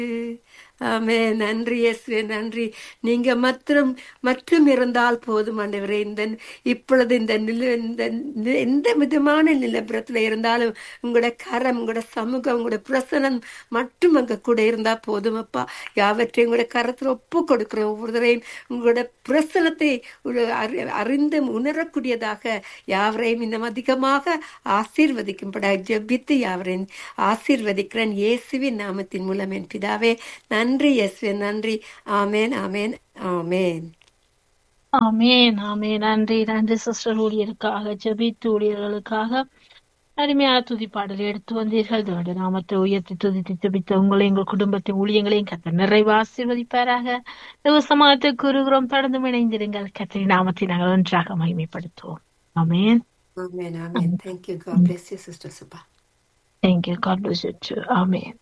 ஆமே நன்றி இயேசுவே நன்றி நீங்க மாத்திரம் மற்றும் இருந்தால் போதும் ஆண்டவரே இந்த இப்பொழுது இந்த நில இந்த இந்த- எந்த விதமான நிலப்புறத்துல இருந்தாலும் உங்களோட கரம் உங்களோட சமூகம் உங்களோட பிரசனம் மட்டும் அங்க கூட இருந்தா போதும் அப்பா யாவற்றையும் உங்களோட கரத்துல ஒப்பு கொடுக்கிற ஒவ்வொருத்தரையும் உங்களோட பிரசனத்தை ஒரு அறி- அறிந்து உணரக்கூடியதாக யாவரையும் இன்னும் அதிகமாக ஆசீர்வதிக்கும்படா ஜெபித்து யாவரையும் ஆசீர்வதிக்கிறேன் இயேசுவின் நாமத்தின் மூலம் என் பிதாவே நன்றி இயேசுவே நன்றி ஆமேன் ஆமேன் ஆமேன் ஆமேன் ஆமேன் நன்றி நன்றி சிஸ்டர் ஊழியருக்காக ஜெபித்து ஊழியர்களுக்காக அருமையான துதி பாடலை எடுத்து வந்தீர்கள் இதோட நாமத்தை உயர்த்தி துதித்து ஜெபித்த உங்களை எங்கள் குடும்பத்தின் ஊழியங்களையும் கத்த நிறைவு ஆசீர்வதிப்பாராக சமாதத்தை கூறுகிறோம் தொடர்ந்து இணைந்திருங்கள் கத்திரி நாமத்தை நாங்கள் ஒன்றாக மகிமைப்படுத்துவோம் ஆமேன் ஆமேன் ஆமேன் thank you God bless you sister Subha thank you God bless you ஆமேன்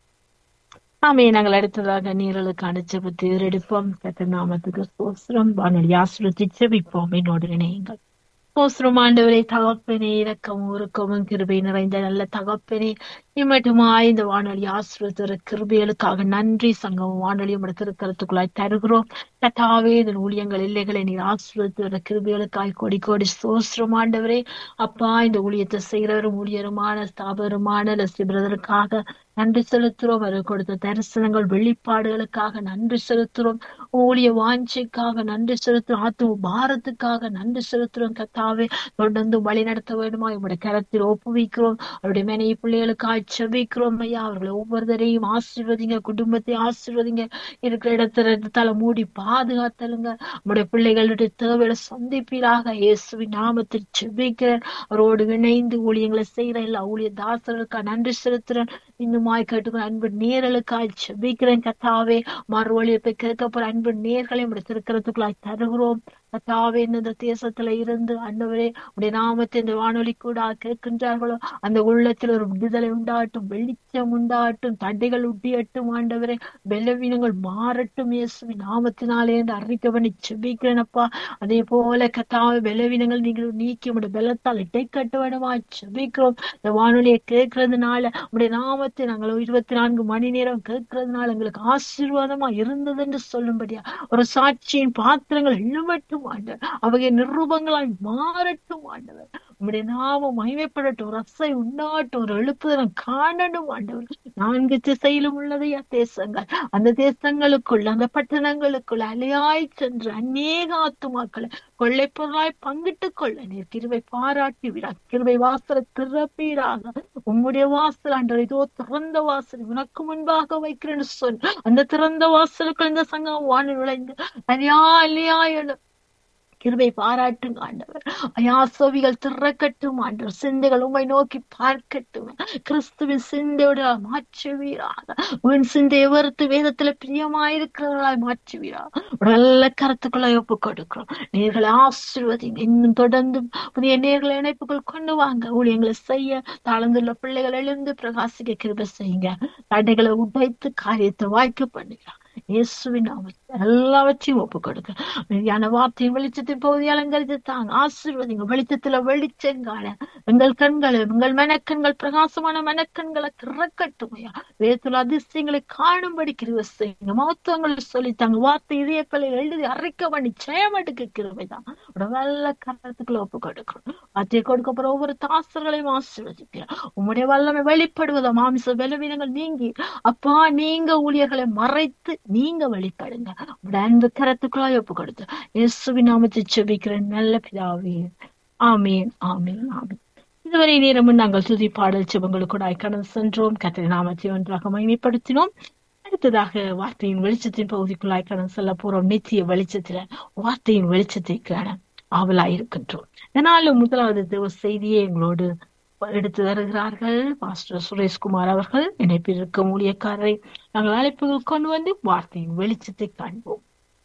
ஆமே நாங்கள் அடுத்ததாக நீரலுக்கான ஜெபத்தை எடுப்போம் கத்த நாமத்துக்கு சோஸ்திரம் வானொலி ஆசிரியத்தை ஜெபிப்போம் என்னோடு இணையுங்கள் சோஸ்திரம் ஆண்டவரை தகப்பனே இரக்கமும் உருக்கமும் கிருபை நிறைந்த நல்ல தகப்பனே இம்மட்டுமாய் இந்த வானொலி ஆசிரியர் கிருபைகளுக்காக நன்றி சங்கம் வானொலி உடைய திருக்கரத்துக்குள்ளாய் தருகிறோம் கத்தாவே இதன் ஊழியங்கள் இல்லைகளை நீர் ஆசிரியர் கிருபைகளுக்காய் கொடி கோடி சோஸ்திரம் ஆண்டவரே அப்பா இந்த ஊழியத்தை செய்கிறவரும் ஊழியருமான ஸ்தாபருமான லட்சி பிரதருக்காக நன்றி செலுத்துறோம் அவர் கொடுத்த தரிசனங்கள் வெளிப்பாடுகளுக்காக நன்றி செலுத்துறோம் ஊழிய வாஞ்சைக்காக நன்றி செலுத்துறோம் ஆத்தும பாரத்துக்காக நன்றி செலுத்துறோம் கத்தாவே தொடர்ந்து வழி நடத்த வேண்டுமா இவருடைய கரத்தில் ஒப்புவிக்கிறோம் அவருடைய மனைவி பிள்ளைகளுக்காக செபிக்கிறோம் ஐயா அவர்களை ஒவ்வொருத்தரையும் ஆசீர்வதிங்க குடும்பத்தை ஆசீர்வதிங்க இருக்கிற இடத்துல தலை மூடி பாதுகாத்தலுங்க நம்முடைய பிள்ளைகளுடைய தேவைகளை சந்திப்பீராக இயேசுவின் நாமத்தில் செபிக்கிறேன் அவரோடு இணைந்து ஊழியங்களை செய்கிற எல்லா ஊழிய தாசர்களுக்காக நன்றி செலுத்துறேன் இன்னுமாய் கேட்டுக்கிற அன்பு நேரலுக்காய் செபிக்கிறேன் கத்தாவே மறுவழியை கேட்கப்படுற அன்பு நேர்களை நம்முடைய திருக்கிறதுக்குள்ளாய் தருகிறோம் கத்தாவே இந்த தேசத்துல இருந்து அண்டவரே உடைய நாமத்தை இந்த வானொலி கூட கேட்கின்றார்களோ அந்த உள்ளத்தில் ஒரு விடுதலை உண்டாகட்டும் வெளிச்சம் உண்டாகட்டும் தடைகள் உட்டியட்டும் ஆண்டவரே பலவீனங்கள் மாறட்டும் இயேசுவி நாமத்தினாலே என்று அறிக்கை பண்ணி செபிக்கிறேனப்பா அதே போல கத்தாவே பலவீனங்கள் நீங்கள் நீக்கி உடைய பலத்தால் இடை கட்ட வேணுமா செபிக்கிறோம் இந்த வானொலியை கேட்கறதுனால உடைய நாமத்தை நாங்கள் இருபத்தி நான்கு மணி நேரம் கேட்கறதுனால எங்களுக்கு ஆசீர்வாதமா இருந்தது என்று சொல்லும்படியா ஒரு சாட்சியின் பாத்திரங்கள் எழுமட்டும் ஆண்டவர் அவைய நிரூபங்களாய் மாறட்டும் ஆண்டவர் உம்முடைய நாமம் மகிமைப்படட்டும் ரசை உண்டாட்டும் ஒரு எழுப்புதலம் காணணும் ஆண்டவர் நான்கு திசையிலும் உள்ளதையா தேசங்கள் அந்த தேசங்களுக்குள் அந்த பட்டணங்களுக்குள் அலையாய் சென்று அநேக ஆத்துமாக்களை கொள்ளை பொருளாய் பங்கிட்டுக் கொள்ள நீர் கிருவை பாராட்டி விடா கிருவை வாசலை திறப்பீராக உம்முடைய வாசல் ஆண்டவர் இதோ திறந்த வாசல் உனக்கு முன்பாக வைக்கிறேன்னு சொல் அந்த திறந்த வாசலுக்குள் இந்த சங்கம் வானு நுழைந்து அலையா இல்லையா எழு கிருபை பாராட்டுங்க ஆண்டவர் அயாசோவிகள் திறக்கட்டும் ஆண்டவர் சிந்தைகள் உண்மை நோக்கி பார்க்கட்டும் கிறிஸ்துவின் சிந்தையோட மாற்றுவீராக உன் சிந்தையை வெறுத்து வேதத்துல பிரியமாயிருக்கிறவர்களாய் மாற்றுவீராக நல்ல கருத்துக்களை ஒப்பு கொடுக்கிறோம் நேர்களை ஆசீர்வதிங்க இன்னும் தொடர்ந்து புதிய நேர்களை இணைப்புகள் கொண்டு வாங்க ஊழியங்களை செய்ய தாழ்ந்துள்ள பிள்ளைகள் எழுந்து பிரகாசிக்க கிருபை செய்யுங்க தடைகளை உடைத்து காரியத்தை வாய்க்க பண்ணுகிறாங்க இயேசுவின் நாமத்தில் எல்லாவற்றையும் ஒப்பு கொடுக்க மெய்யான வார்த்தையின் வெளிச்சத்தின் பகுதி அலங்கரித்து தாங்க ஆசீர்வதிங்க வெளிச்சத்துல வெளிச்சம் காண எங்கள் கண்களை எங்கள் மனக்கண்கள் பிரகாசமான மனக்கண்களை திறக்கட்டும் ஐயா வேத்துல அதிசயங்களை காணும்படி கிருவை செய்யுங்க மகத்துவங்களை சொல்லி தாங்க வார்த்தை இதய பிள்ளை எழுதி அரைக்க பண்ணி ஜெயமடுக்கு கிருவைதான் நல்ல கருத்துக்களை ஒப்பு கொடுக்கணும் வார்த்தையை கொடுக்கப்படுற ஒவ்வொரு தாசர்களையும் ஆசீர்வதிக்கிறேன் உம்முடைய வல்லமை வெளிப்படுவதா மாமிச பலவீனங்கள் நீங்கி அப்பா நீங்க ஊழியர்களை மறைத்து நீங்க வெளிப்படுங்க உடைய அன்பு கரத்துக்குள்ளாய் ஒப்பு கொடுத்து இயேசுவின் நாமத்தை செபிக்கிறேன் நல்ல பிதாவே ஆமீன் ஆமீன் ஆமீன் இதுவரை நேரமும் நாங்கள் துதி பாடல் செபங்களுக்குடாய் கடந்து சென்றோம் கத்திரி நாமத்தை ஒன்றாக மகிமைப்படுத்தினோம் அடுத்ததாக வார்த்தையின் வெளிச்சத்தின் பகுதிக்குள்ளாய் கடந்து செல்ல போறோம் நித்திய வெளிச்சத்துல வார்த்தையின் வெளிச்சத்தை காண ஆவலாயிருக்கின்றோம் இதனால முதலாவது தேவ செய்தியை எங்களோடு எடுத்து வருகிறார்கள் மாஸ்டர் சுரேஷ்குமார் அவர்கள் இணைப்பில் இருக்கும் ஊழியக்காரரை நாங்கள் அழைப்புகள் கொண்டு வந்து வார்த்தையின் வெளிச்சத்தை காண்போம்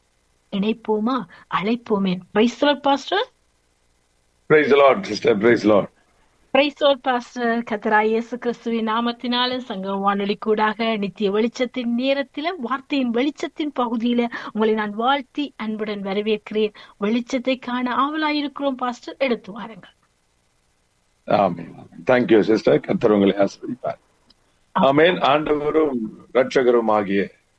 இணைப்போமா அழைப்போமே praise the Lord pastor Praise the Lord, sister. Praise the Lord. Praise the Lord pastor கத்தரா இயேசு கிறிஸ்துவின் நாமத்தினால சங்க வானொலி கூடாக நித்திய வெளிச்சத்தின் நேரத்தில வார்த்தையின் வெளிச்சத்தின் பகுதியில உங்களை நான் வாழ்த்தி அன்புடன் வரவேற்கிறேன் வெளிச்சத்தை காண ஆவலாயிருக்கிறோம் பாஸ்டர் எடுத்து வாருங்கள் Amen. Thank you, sister. கர்த்தர் உங்களை ஆசீர்வதிப்பார் ஆமென் ஆண்டவரும் இரட்சகரும் ஆகிய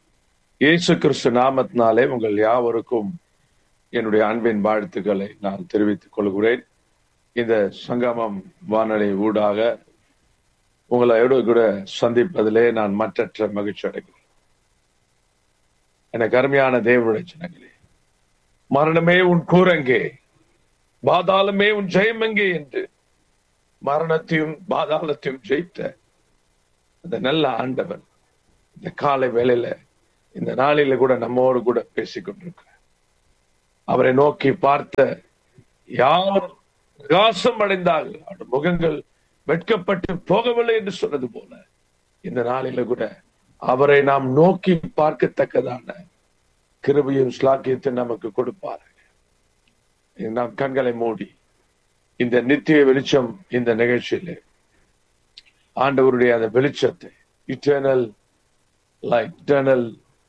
இயேசு கிறிஸ்து நாமத்தினாலே உங்கள் யாவருக்கும் என்னுடைய அன்பின் வாழ்த்துக்களை நான் தெரிவித்துக் கொள்கிறேன் இந்த சங்கமம் வானொலி ஊடாக உங்களோடு கூட சந்திப்பதிலே நான் மற்றற்ற மகிழ்ச்சி அடைகிறேன் எனக்கு அருமையான தேவனுடைய ஜனங்களே மரணமே உன் கூரங்கே பாதாளமே உன் ஜெயம் எங்கே என்று மரணத்தையும் பாதாளத்தையும் ஜெயித்த அந்த நல்ல ஆண்டவன் இந்த காலை வேளையில இந்த நாளில கூட நம்மோடு கூட பேசிக் கொண்டிருக்கிறார் அவரை நோக்கி பார்த்த யார் பிரகாசம் அடைந்தார்கள் அவருடைய முகங்கள் வெட்கப்பட்டு போகவில்லை என்று சொன்னது போல இந்த நாளில கூட அவரை நாம் நோக்கி பார்க்கத்தக்கதான கிருபையும் ஸ்லாக்கியத்தை நமக்கு கொடுப்பார்கள் நாம் கண்களை மூடி இந்த நித்திய வெளிச்சம் இந்த நிகழ்ச்சியிலே ஆண்டவருடைய அந்த வெளிச்சத்தை இட்டர்னல் லைக் இட்டர்னல்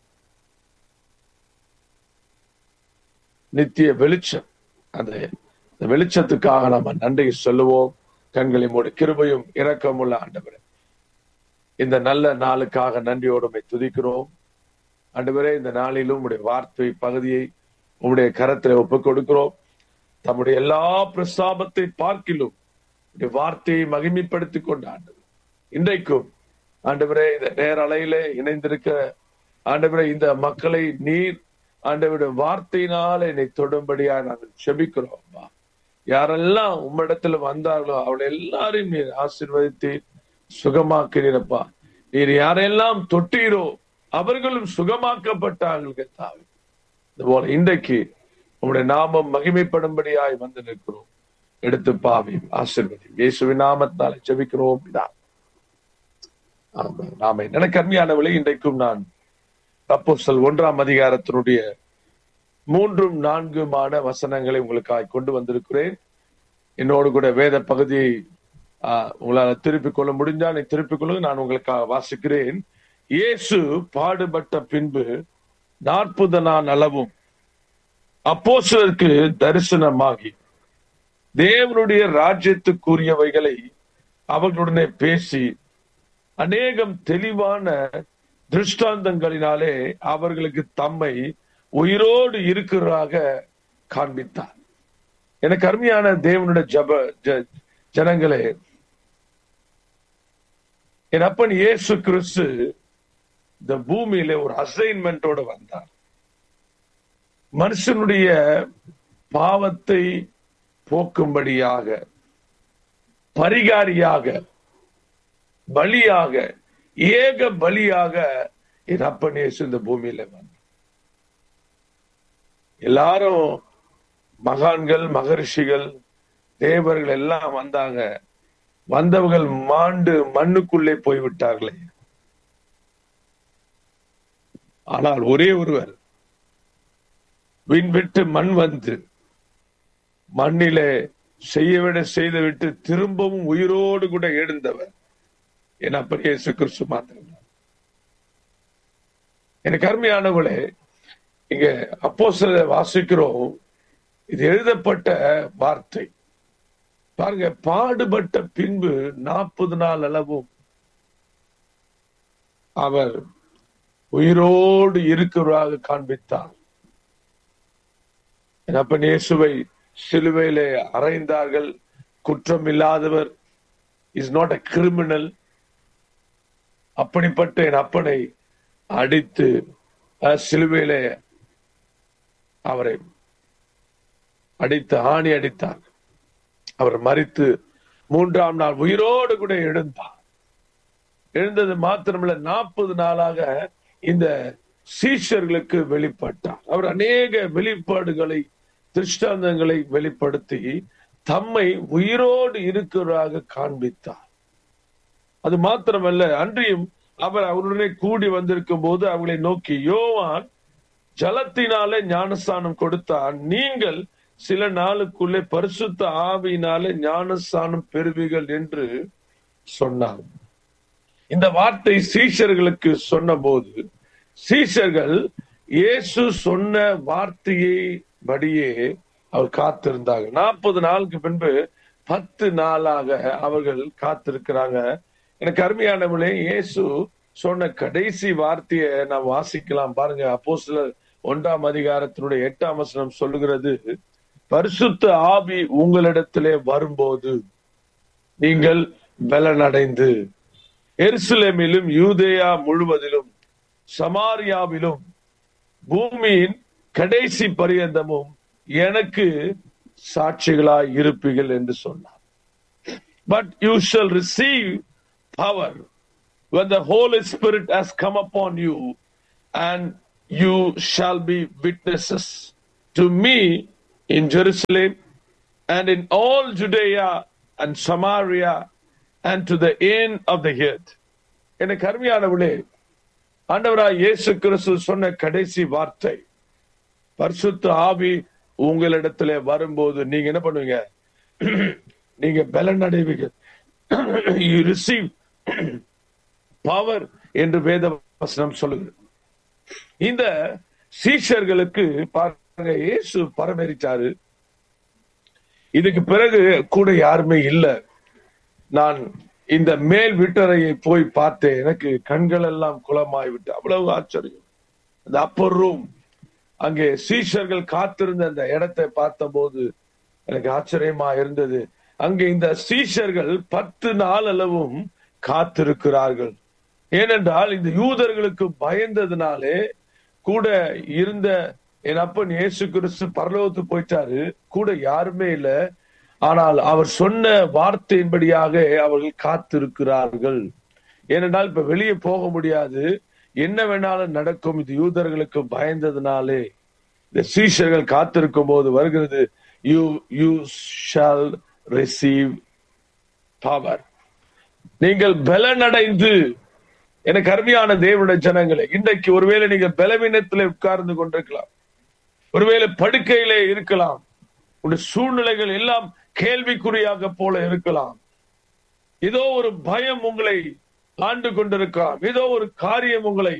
நித்திய வெளிச்சம் அந்த அந்த வெளிச்சத்துக்காக நம்ம நன்றி சொல்லுவோம் கண்களை மூடி கிருபையும் இரக்கமுள்ள ஆண்டவரே இந்த நல்ல நாளுக்காக நன்றியோடு உம்மை துதிக்கிறோம் ஆண்டவரே இந்த நாளிலும் உடைய வார்த்தை பகுதியை உம்முடைய கரத்தில் ஒப்புக் கொடுக்கிறோம் தம்முடைய எல்லா பிரஸ்தாபத்தை பார்க்கிலும் உடைய வார்த்தையை மகிமைப்படுத்திக் கொண்ட ஆண்டவர் இன்றைக்கும் ஆண்டவரே இந்த நேர அலையிலே இணைந்திருக்க ஆண்டவரே இந்த மக்களை நீர் ஆண்டவருடைய வார்த்தையினால என்னை தொடும்படியா நாங்கள் செபிக்கிறோம் அப்பா யாரெல்லாம் உம்மிடத்துல வந்தார்களோ அவளை எல்லாரையும் நீர் ஆசீர்வதித்து சுகமாக்கிறீரப்பா நீர் யாரெல்லாம் தொட்டீரோ அவர்களும் சுகமாக்கப்பட்டார்கள் கத்தாவே இது போல இன்றைக்கு உங்களுடைய நாமம் மகிமைப்படும்படியாய் வந்து நிற்கிறோம் எடுத்து பாவி ஆசிர்வதி இயேசுவின் நாமத்தால ஜெபிக்கிறோம் இதான் நாம எனக்கு அருமையானவளை இன்றைக்கும் நான் அப்போஸ்தல் ஒன்றாம் அதிகாரத்தினுடைய மூன்றும் நான்குமான வசனங்களை உங்களுக்காக கொண்டு வந்திருக்கிறேன் என்னோடு கூட வேத பகுதியை ஆஹ், உங்களால திருப்பிக் கொள்ள முடிஞ்சா நீ திருப்பிக் கொள்ளுங்க நான் உங்களுக்காக வாசிக்கிறேன் இயேசு பாடுபட்ட பின்பு நாற்பது நாள் அளவும் அப்போஸ்தலருக்கு தரிசனமாகி தேவனுடைய ராஜ்யத்துக்குரியவைகளை அவர்களுடனே பேசி அநேகம் தெளிவான திருஷ்டாந்தங்களினாலே அவர்களுக்கு தம்மை உயிரோடு இருக்கிறாக காண்பித்தார் எனக்கு அருமையான தேவனுடைய ஜப ஜ- ஜனங்களே என் அப்பன் இயேசு கிறிஸ்து இந்த பூமியில ஒரு அசைன்மெண்டோட வந்தார் மனுஷனுடைய பாவத்தை போக்கும்படியாக பரிகாரியாக பலியாக ஏக பலியாக என் அப்பன் இயேசு இந்த பூமியில வந்தார் எல்லாரும் மகான்கள் மகரிஷிகள் தேவர்கள் எல்லாம் வந்தாங்க வந்தவர்கள் மாண்டு மண்ணுக்குள்ளே போய்விட்டார்களே ஆனால் ஒரே ஒருவர் விண்விட்டு மண் வந்து மண்ணிலே செய்யவிட செய்துவிட்டு திரும்பவும் உயிரோடு கூட எழுந்தவர் என் அப்பன் இயேசு கிறிஸ்து மாத்திரம் எனக்கு அருமையானவளே இங்க அப்போ வாசிக்கிறோம் இது எழுதப்பட்ட வார்த்தை பாருங்க பாடுபட்ட பின்பு நாற்பது நாள் அளவும் அவர் உயிரோடு இருக்கிறவராக காண்பித்தார் என் அப்பன் இயேசுவை சிலுவையிலே அறைந்தார்கள் குற்றம் இல்லாதவர் இஸ் நாட் அ கிரிமினல் அப்படிப்பட்ட என் அப்பனை அடித்து அஹ், சிலுவையிலே அவரை அடித்து ஆணி அடித்தார் அவர் மறித்து மூன்றாம் நாள் உயிரோடு கூட எழுந்தார் எழுந்தது மாத்திரமல்ல நாற்பது நாளாக இந்த சீஷர்களுக்கு வெளிப்பட்டார் அவர் அநேக வெளிப்பாடுகளை திருஷ்டாந்தங்களை வெளிப்படுத்தி தம்மை உயிரோடு இருக்கிறாக காண்பித்தார் அது மாத்திரமல்ல அன்றியும் அவர் அவருடனே கூடி வந்திருக்கும் போது அவர்களை நோக்கி யோவான் ஜலத்தினாலே ஞானஸ்தானம் கொடுத்தார் நீங்கள் சில நாளுக்குள்ளே பரிசுத்த ஆவியினாலே ஞானஸ்தானம் பெறுவீர்கள் என்று சொன்னார் இந்த வார்த்தை சீஷர்களுக்கு சொன்னபோது சீஷர்கள் இயேசு சொன்ன வார்த்தையை படியே அவர் காத்திருந்தார்கள் நாற்பது நாளுக்கு பின்பு பத்து நாளாக அவர்கள் காத்திருக்கிறாங்க எனக்கு அருமையானவளே இயேசு சொன்ன கடைசி வார்த்தையை நான் வாசிக்கலாம் பாருங்க அப்போ சிலர் ஒன்றாம் அதிகாரத்தினுடைய எட்டாம் வசனம் சொல்லுகிறது பரிசுத்த ஆவி உங்களிடத்திலே வரும்போது நீங்கள் பலனடைந்து எருசலேமிலும் யூதேயா முழுவதிலும் சமாரியாவிலும் பூமியின் கடைசி பரியந்தமும் எனக்கு சாட்சிகளாய் இருப்பீர்கள் என்று சொன்னார் but you shall receive power when the Holy Spirit has come upon you, and you shall be witnesses to me in Jerusalem and in all Judea and Samaria and to the end of the earth. எனக்கு அருமையானவளே ஆண்டவராய் இயேசு கிறிஸ்து சொன்ன கடைசி வார்த்தை பரிசுத்த ஆவி உங்களிடத்துல வரும்போது நீங்க என்ன பண்ணுவீங்க நீங்க பலன் அடைவீங்க யூ ரிசீவ் பவர் என்று வேத வசனம் சொல்லுகிறது இந்த சீஷர்களுக்கு பாருங்க இயேசு பரமேறிச்சாரு இதுக்கு பிறகு கூட யாருமே இல்ல நான் இந்த மேல் வீட்டறையை போய் பார்த்தேன் எனக்கு கண்கள் எல்லாம் குளமாய் விட்டு அவ்வளவு ஆச்சரியம் அந்த அப்பர் ரூம் அங்கே சீஷர்கள் காத்திருந்த அந்த இடத்தை பார்த்தபோது எனக்கு ஆச்சரியமா இருந்தது அங்கே இந்த சீஷர்கள் பத்து நாள் அளவும் காத்திருக்கிறார்கள் ஏனென்றால் இந்த யூதர்களுக்கு பயந்ததுனாலே கூட இருந்த என் அப்பன் இயேசு கிறிஸ்து பரலோகத்து போயிட்டாரு கூட யாருமே இல்ல ஆனால் அவர் சொன்ன வார்த்தையின்படியாக அவர்கள் காத்திருக்கிறார்கள் ஏனென்றால் இப்ப வெளியே போக முடியாது என்ன வேணாலும் நடக்கும் இது யூதர்களுக்கு பயந்ததுனாலே இந்த சீஷர்கள் காத்திருக்கும் போது வருகிறது you you shall receive power நீங்கள் பலனடைந்து எனக்கு அருமையான தேவனுடைய ஜனங்களே இன்றைக்கு ஒருவேளை நீங்கள் பலவீனத்தில் உட்கார்ந்து கொண்டிருக்கலாம் ஒருவேளை படுக்கையிலே இருக்கலாம் உடைய சூழ்நிலைகள் எல்லாம் கேள்விக்குறியாக போல இருக்கலாம் ஏதோ ஒரு பயம் உங்களை ஆண்டு கொண்டிருக்கலாம் ஏதோ ஒரு காரியம் உங்களை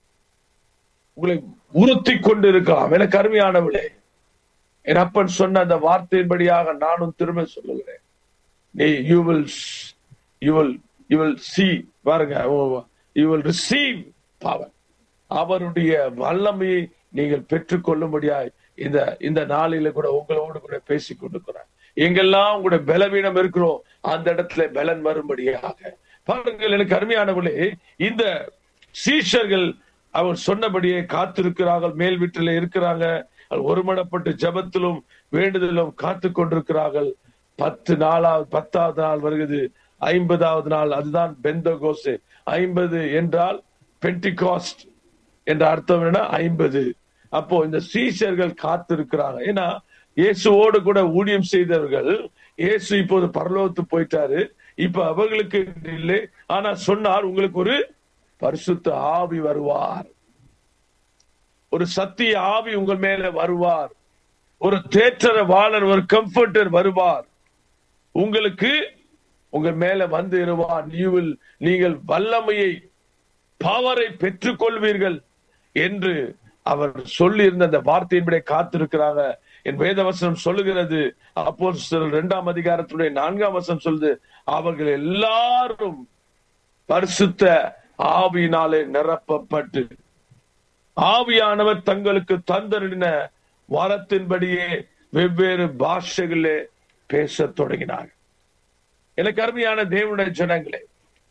உங்களை உறுத்தி கொண்டிருக்கலாம் எனக்கு அருமையானவளே என் அப்பன் சொன்ன அந்த வார்த்தையின்படியாக நானும் திரும்ப சொல்லுகிறேன் நீ you will you will you will see பாருங்க யூ வில் ரிசீவ் பவர் அவருடைய வல்லமையை நீங்கள் பெற்றுக்கொள்ளும்படியாய் இந்த இந்த நாளில கூட உங்களோடு கூட பேசிக் கொண்டிருக்கிறார் எங்கெல்லாம் உங்களுடைய பலவீனம் இருக்கிறோம் அந்த இடத்துல பலன் வரும்படியாக பாருங்கள் எனக்கு அருமையானவர்களே இந்த சீஷர்கள் அவர் சொன்னபடியே காத்திருக்கிறார்கள் மேல் வீட்டில் இருக்கிறாங்க ஒருமனப்பட்டு ஜபத்திலும் வேண்டுதலும் காத்து கொண்டிருக்கிறார்கள் பத்து நாளாவது பத்தாவது நாள் வருகிறது ஐம்பதாவது நாள் அதுதான் பெந்த கோசே ஐம்பது என்றால் பென்டிகாஸ்ட் என்ற அர்த்தம் என்ன ஐம்பது அப்போ இந்த சீஷர்கள் காத்திருக்கிறாங்க ஏன்னா இயேசுவோடு கூட ஊழியம் செய்தவர்கள் இயேசு இப்போது பரலோகத்து போயிட்டாரு இப்ப அவர்களுக்கு இல்லை ஆனா சொன்னார் உங்களுக்கு ஒரு பரிசுத்த ஆவி வருவார் ஒரு சத்திய ஆவி உங்கள் மேல வருவார் ஒரு தேற்றரவாளர் ஒரு கம்ஃபர்டர் வருவார் உங்களுக்கு உங்கள் மேல வந்து இருவார் நீவில் நீங்கள் வல்லமையை பவரை பெற்றுக் கொள்வீர்கள் என்று அவர் சொல்லி இருந்த அந்த வார்த்தையின்படி காத்திருக்கிறாங்க என் வேதவசனம் சொல்லுகிறது அப்போ இரண்டாம் அதிகாரத்துடைய நான்காம் வசனம் சொல்லுது அவர்கள் எல்லாரும் பரிசுத்த ஆவியினாலே நிரப்பப்பட்டு ஆவியானவர் தங்களுக்கு தந்தரின வரத்தின்படியே வெவ்வேறு பாஷைகளே பேச தொடங்கினார் எனக்கு அருமையான தேவனுடைய ஜனங்களே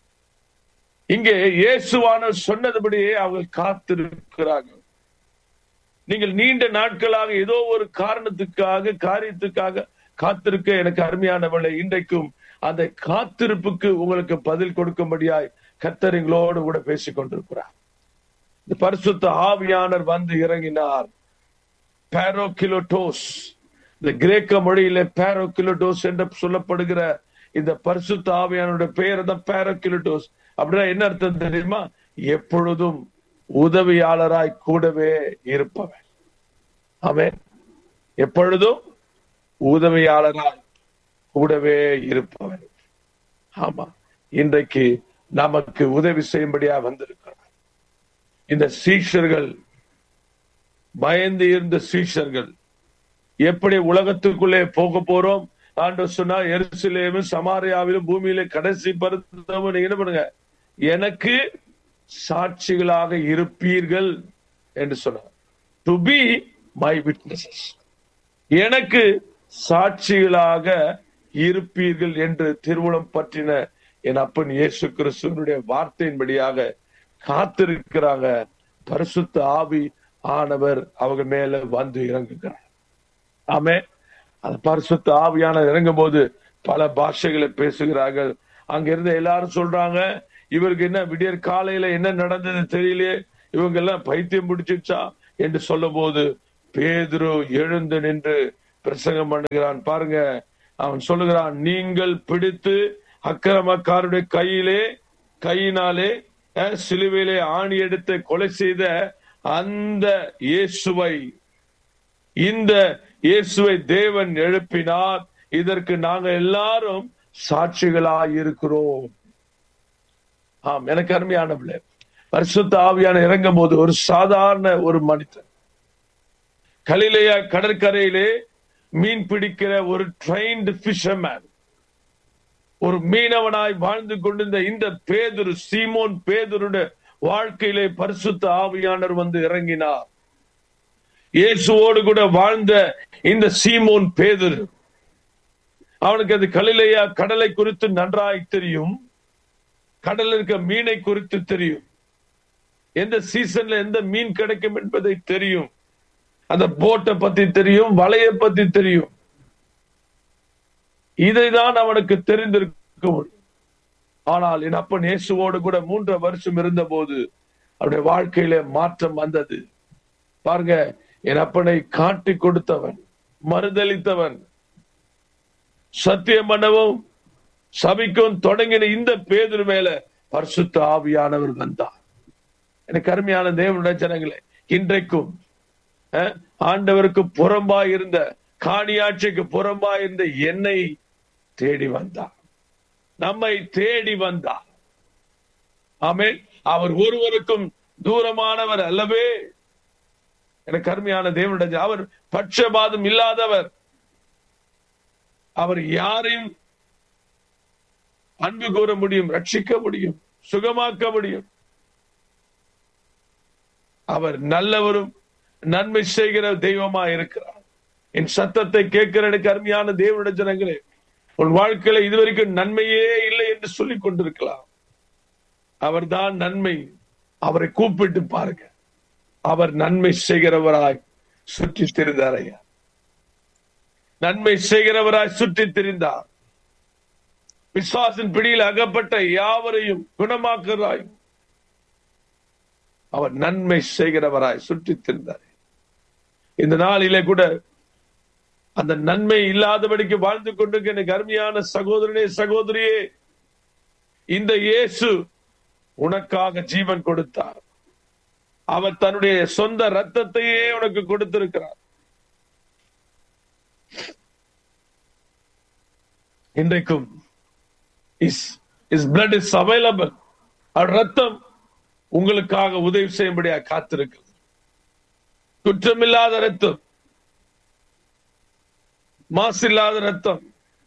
இங்கே இயேசுவான சொன்னதுபடியே அவர்கள் காத்திருக்கிறார்கள் நீங்கள் நீண்ட நாட்களாக ஏதோ ஒரு காரணத்துக்காக காரியத்துக்காக காத்திருக்க எனக்கு அருமையானவளை இன்றைக்கும் அந்த காத்திருப்புக்கு உங்களுக்கு பதில் கொடுக்கும்படியாய் கத்தரிங்களோடு கூட பேசிக் கொண்டிருக்கிறார் இந்த பரிசுத்த ஆவியானர் வந்து இறங்கினார் பேரோகிலோட்டோஸ் இந்த கிரேக்க மொழியில பேரோகிலோட்டோஸ் என்று சொல்லப்படுகிற இந்த பரிசுத்த ஆவியானுடைய பெயர் தான் பேரோகிலோட்டோஸ் அப்படின்னா என்ன அர்த்தம் தெரியுமா எப்பொழுதும் உதவியாளராய் கூடவே இருப்பவன் அவன் எப்பொழுதும் உதவியாளராய் கூடவே இருப்பவன் ஆமா இன்றைக்கு நமக்கு உதவி செய்யும்படியா வந்திருக்கிறார் இந்த சீஷர்கள் பயந்து இருந்த சீஷர்கள் எப்படி உலகத்துக்குள்ளே போக போறோம் ஆண்டு சொன்னா எருசலேமும் சமாரியாவிலும் பூமியில கடைசி பருத்தமும் நீங்க என்ன பண்ணுங்க எனக்கு சாட்சிகளாக இருப்பீர்கள் என்று சொன்னார் டு பி மை விட்னஸஸ் எனக்கு சாட்சிகளாக இருப்பீர்கள் என்று திருமணம் பற்றின என் அப்பன் இயேசு கிறிஸ்துவனுடைய வார்த்தையின்படியாக காத்திருக்கிறாங்க பரிசுத்த ஆவி ஆனவர் அவங்க மேல வந்து இறங்குகிறார் ஆமே அந்த பரிசுத்த ஆவியான இறங்கும் போது பல பாஷைகளை பேசுகிறார்கள் அங்க இருந்த எல்லாரும் சொல்றாங்க இவருக்கு என்ன விடியற் காலையில என்ன நடந்தது தெரியலையே இவங்க எல்லாம் பைத்தியம் பிடிச்சிச்சா என்று சொல்லும் போது பேதுரு எழுந்து நின்று பிரசங்கம் பண்ணுகிறான் பாருங்க அவன் சொல்லுகிறான் நீங்கள் பிடித்து அக்கிரமக்காருடைய கையிலே கையினாலே அஹ், சிலுவையிலே ஆணி எடுத்து கொலை செய்த அந்த இயேசுவை இந்த இயேசுவை தேவன் எழுப்பினார் இதற்கு நாங்கள் எல்லாரும் சாட்சிகளாய் இருக்கிறோம் ஆம் எனக்கு அருமையானவர்களே பரிசுத்த ஆவியான இறங்கும் போது ஒரு சாதாரண ஒரு மனிதன் கலிலேய கடற்கரையிலே மீன் பிடிக்கிற ஒரு ட்ரைன்டு ஃபிஷர்மேன் ஒரு மீனவனாய் வாழ்ந்து கொண்டிருந்த இந்த பேதுரு சீமோன் பேதுருடைய வாழ்க்கையிலே பரிசுத்த ஆவியானவர் வந்து இறங்கினார் இயேசுவோடு கூட வாழ்ந்த இந்த சீமோன் பேதுரு அவனுக்கு அது கலிலேயா கடலை குறித்து நன்றாய் தெரியும் கடலில் இருக்க மீனை குறித்து தெரியும் எந்த சீசன்ல எந்த மீன் கிடைக்கும் என்பதை தெரியும் அந்த போட்டை பத்தி தெரியும் வலையை பத்தி தெரியும் இதைதான் அவனுக்கு தெரிந்திருக்க முடியும் ஆனால் என் அப்பன் இயேசுவோடு கூட மூன்று வருஷம் இருந்த போது அவருடைய வாழ்க்கையில மாற்றம் வந்தது பாருங்க என் அப்பனை காட்டி கொடுத்தவன் மறுதளித்தவன் சத்தியம் பண்ணவும் சபிக்கும் தொடங்கின இந்த பேதர் மேல பரிசுத்த ஆவியானவர் வந்தார் எனக்கு அருமையான தேவனுடைய ஜனங்களே இன்றைக்கும் அஹ், ஆண்டவருக்கு புறம்பா இருந்த காணியாட்சிக்கு புறம்பா இருந்த என்னை தேடி வந்தார் நம்மை தேடி வந்தார் ஆமென் அவர் ஒருவருக்கும் தூரமானவர் அல்லவே எனக்கு அருமையான தேவனுடைய ஜ- அவர் பட்சபாதம் இல்லாதவர் அவர் யாரையும் அன்பு கூற முடியும் ரட்சிக்க முடியும் சுகமாக்க முடியும் அவர் நல்லவரும் நன்மை செய்கிற தெய்வமா இருக்கிறார் என் சத்தத்தை கேட்கிற எனக்கு அருமையான தேவனுடைய ஜனங்களே உன் வாழ்க்கையில இதுவரைக்கும் நன்மையே இல்லை என்று சொல்லிக் கொண்டிருக்கலாம் அவர்தான் நன்மை அவரை கூப்பிட்டு பாருங்க அவர் நன்மை செய்கிறவராய் சுற்றி திரிந்தார் ஐயா நன்மை செய்கிறவராய் சுற்றி திரிந்தார் விசுவாசின் பிடியில் அகப்பட்ட யாவரையும் குணமாக்குறாய் அவர் நன்மை செய்கிறவராய் சுற்றி திரிந்தார் இந்த நாளிலே கூட அந்த நன்மை இல்லாதபடிக்கு வாழ்ந்து கொண்டிருக்க எனக்கு அருமையான சகோதரனே சகோதரியே இந்த இயேசு உனக்காக ஜீவன் கொடுத்தார் அவர் தன்னுடைய சொந்த ரத்தத்தையே உனக்கு கொடுத்திருக்கிறார் இன்றைக்கும் is is blood is available அவர் ரத்தம் உங்களுக்காக உதவி செய்யும்படியா காத்திருக்கிறது குற்றமில்லாத ரத்தம் மாசில்லாத ரத்தம்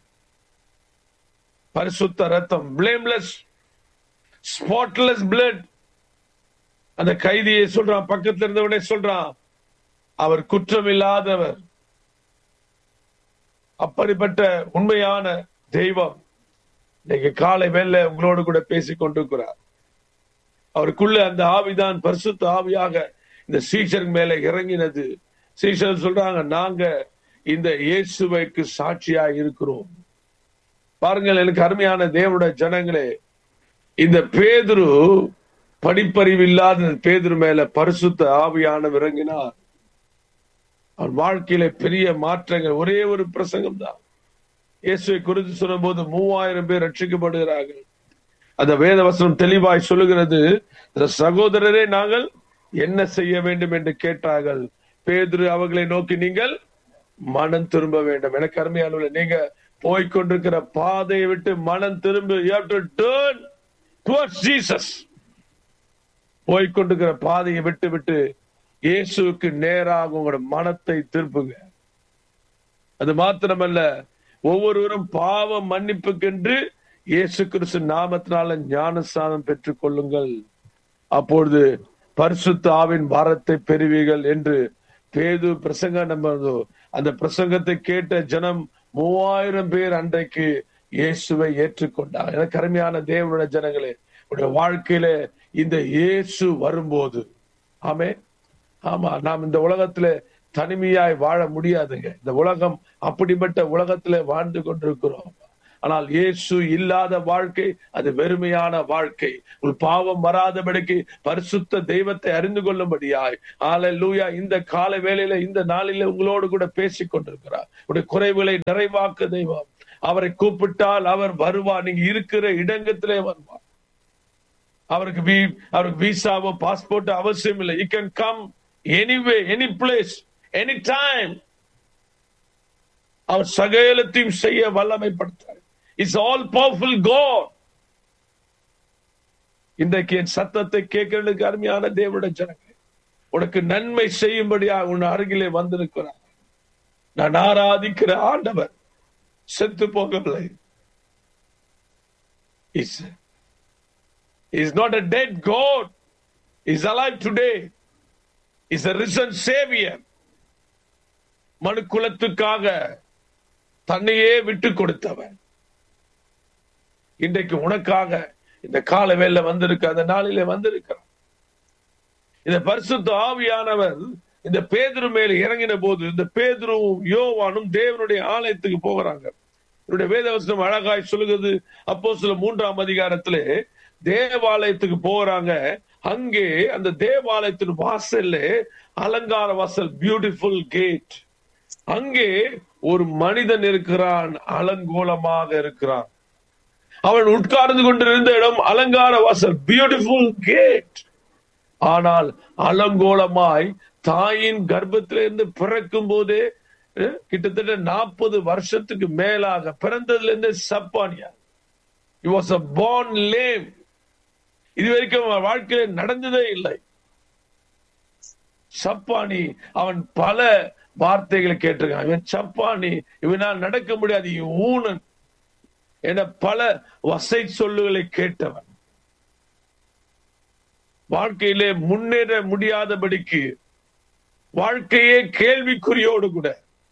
பரிசுத்த ரத்தம் பிளேம்லெஸ் ஸ்பாட்லெஸ் பிளட் அந்த கைதியை சொல்றான் பக்கத்துல இருந்தவனே சொல்றான் அவர் குற்றம் இல்லாதவர் அப்படிப்பட்ட உண்மையான தெய்வம் இன்னைக்கு காலை வேலை உங்களோடு கூட பேசிக் கொண்டிருக்கிறார் அவருக்குள்ள அந்த ஆவிதான் பரிசுத்த ஆவியாக இந்த சீஷர் மேல இறங்கினது சீஷர் சொல்றாங்க நாங்க இந்த இயேசுவைக்கு சாட்சியா இருக்கிறோம் பாருங்கள் எனக்கு அருமையான தேவனுடைய ஜனங்களே இந்த பேதுரு படிப்பறிவு இல்லாத பேதுரு மேல பரிசுத்த ஆவியான இறங்கினார் அவன் வாழ்க்கையில பெரிய மாற்றங்கள் ஒரே ஒரு பிரசங்கம் தான் இயேசுவை குறித்து சொல்லும் போது மூவாயிரம் பேர் ரட்சிக்கப்படுகிறார்கள் அந்த வேத வசனம் தெளிவாய் சொல்லுகிறது இந்த சகோதரரே நாங்கள் என்ன செய்ய வேண்டும் என்று கேட்டார்கள் பேதுரு அவர்களை நோக்கி நீங்கள் மனம் திரும்ப வேண்டும் எனக்கு அருமையான நீங்க போய்கொண்டிருக்கிற பாதையை விட்டு மனம் திரும்ப you have to turn towards Jesus போய்கொண்டிருக்கிற பாதையை விட்டு விட்டு இயேசுவுக்கு நேராக உங்களோட மனத்தை திருப்புங்க அது மாத்திரமல்ல ஒவ்வொருவரும் பாவ மன்னிப்புக்கென்று இயேசு கிறிஸ்து நாமத்தினால ஞானஸ்தானம் பெற்றுக் கொள்ளுங்கள் அப்பொழுது பரிசுத்த ஆவின் வாரத்தை பெறுவீர்கள் என்று பேது பிரசங்கம் நம்ம அந்த பிரசங்கத்தை கேட்ட ஜனம் மூவாயிரம் பேர் அன்றைக்கு இயேசுவை ஏற்றுக்கொண்டார் எனக்கு அருமையான தேவனுடைய ஜனங்களே உடைய வாழ்க்கையில இந்த இயேசு வரும்போது ஆமே ஆமா நாம் இந்த உலகத்துல தனிமையாய் வாழ முடியாதுங்க இந்த உலகம் அப்படிப்பட்ட உலகத்துல வாழ்ந்து கொண்டிருக்கிறோம் ஆனால் இயேசு இல்லாத வாழ்க்கை அது வெறுமையான வாழ்க்கை உள் பாவம் வராதபடிக்கு பரிசுத்த தெய்வத்தை அறிந்து கொள்ளும்படியாய் ஆலை லூயா இந்த கால வேளையில இந்த நாளில உங்களோடு கூட பேசிக் கொண்டிருக்கிறார் உடைய குறைவுகளை நிறைவாக்க தெய்வம் அவரை கூப்பிட்டால் அவர் வருவார் நீங்க இருக்கிற இடங்கத்திலே வருவார் அவருக்கு வீ- அவருக்கு விசாவோ பாஸ்போர்ட் அவசியம் இல்லை you can come anyway any place any time அவர் சகலத்தையும் செய்ய வல்லமைப்படுத்தார் இட்ஸ் ஆல் பவர்ஃபுல் காட் இன்றைக்கு என் சத்தத்தை கேட்கிறதுக்கு அருமையான தேவனுடைய ஜனங்களே உனக்கு நன்மை செய்யும்படியா உன் அருகிலே வந்திருக்கிறார் நான் ஆராதிக்கிற ஆண்டவர் செத்து போகவில்லை is is not a dead God is alive today is a risen savior மனுக்குலத்துக்காக தன்னையே விட்டு கொடுத்தவன் இன்றைக்கு உனக்காக இந்த கால வேலை வந்திருக்க அந்த நாளிலே வந்திருக்கிறான் இந்த பரிசுத்த ஆவியானவர் இந்த பேதுரு மேல இறங்கின போது இந்த பேதுருவும் யோவானும் தேவனுடைய ஆலயத்துக்கு போகிறாங்க என்னுடைய வேதவசனம் அழகாய் சொல்லுகிறது அப்போ சில மூன்றாம் அதிகாரத்திலே தேவாலயத்துக்கு போறாங்க அங்கே அந்த தேவாலயத்தின் வாசல்ல அலங்கார வாசல் பியூட்டிஃபுல் கேட் அங்கே ஒரு மனிதன் இருக்கிறான் அலங்கோலமாக இருக்கிறான் அவன் உட்கார்ந்து கொண்டிருந்த இடம் அலங்கார வாசல் பியூட்டிஃபுல் கேட் ஆனால் அலங்கோலமாய் தாயின் கர்ப்பத்திலிருந்து பிறக்கும் போதே அஹ், கிட்டத்தட்ட நாற்பது வருஷத்துக்கு மேலாக பிறந்ததுல இருந்து சப்பானியா வாஸ் அ born lame இது வரைக்கும் அவன் வாழ்க்கையில நடந்ததே இல்லை சப்பானி அவன் பல வார்த்தைகளை கேட்டிருக்கான் இவன் சப்பானி இவனால் நடக்க முடியாது இவன் ஊனன் என பல வசை சொல்லுகளை கேட்டவன் வாழ்க்கையிலே முன்னேற முடியாதபடிக்கு வாழ்க்கையே கேள்விக்குறியோடு கூட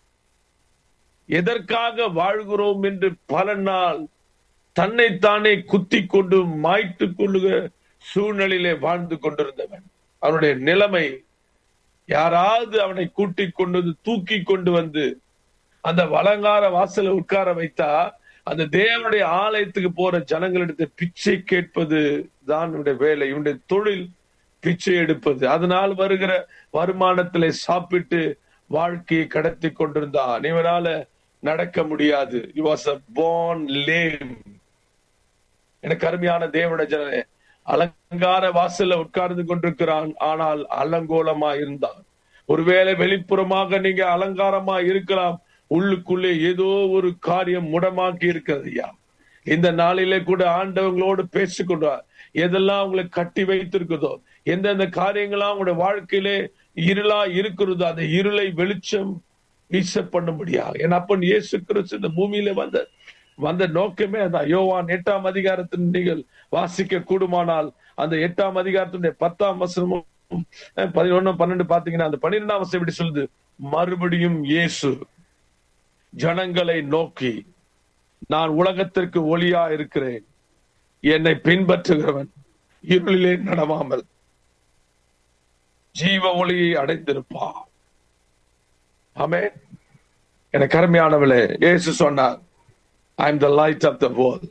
எதற்காக வாழ்கிறோம் என்று பல நாள் தன்னைத்தானே குத்திக் கொண்டு மாய்த்துக் கொள்ளுக சூழ்நிலையிலே வாழ்ந்து கொண்டிருந்தவன் அவனுடைய நிலைமை யாராவது அவனை கூட்டிக் கொண்டு வந்து தூக்கி கொண்டு வந்து அந்த வலங்கார வாசல உட்கார வைத்தா அந்த தேவனுடைய ஆலயத்துக்கு போற ஜனங்களிடத்தை பிச்சை கேட்பது தான் இவனுடைய வேலை இவனுடைய தொழில் பிச்சை எடுப்பது அதனால் வருகிற வருமானத்திலே சாப்பிட்டு வாழ்க்கையை கடத்தி கொண்டிருந்தான் இவனால நடக்க முடியாது he was a born lame எனக்கு அருமையான தேவனுடைய ஜனனே அலங்கார வாசல்ல உட்கார்ந்து கொண்டிருக்கிறான் ஆனால் அலங்கோலமா இருந்தான் ஒருவேளை வெளிப்புறமாக நீங்க அலங்காரமா இருக்கலாம் உள்ளுக்குள்ளே ஏதோ ஒரு காரியம் முடமாக்கி இருக்கிறது ஐயா இந்த நாளிலே கூட ஆண்டவங்களோடு பேசிக்கொண்டார் எதெல்லாம் உங்களை கட்டி வைத்திருக்குதோ எந்தெந்த காரியங்களாம் உங்களுடைய வாழ்க்கையிலே இருளா இருக்கிறதோ அந்த இருளை வெளிச்சம் வீச பண்ணும்படியாக என் அப்பன் இயேசு கிறிஸ்து இந்த பூமியில வந்த வந்த நோக்கமே அதான் யோவான் எட்டாம் அதிகாரத்தின் நீங்கள் வாசிக்க கூடுமானால் அந்த எட்டாம் அதிகாரத்தினுடைய பத்தாம் வசனமும் பதினொன்னு பன்னெண்டு பாத்தீங்கன்னா அந்த பன்னிரெண்டாம் வசனம் எப்படி சொல்லுது மறுபடியும் இயேசு ஜனங்களை நோக்கி நான் உலகத்திற்கு ஒளியா இருக்கிறேன் என்னை பின்பற்றுகிறவன் இருளிலே நடவாமல் ஜீவ ஒளியை அடைந்திருப்பான் ஆமென் எனக்கு அருமையானவளே இயேசு சொன்னார் I am the light of the world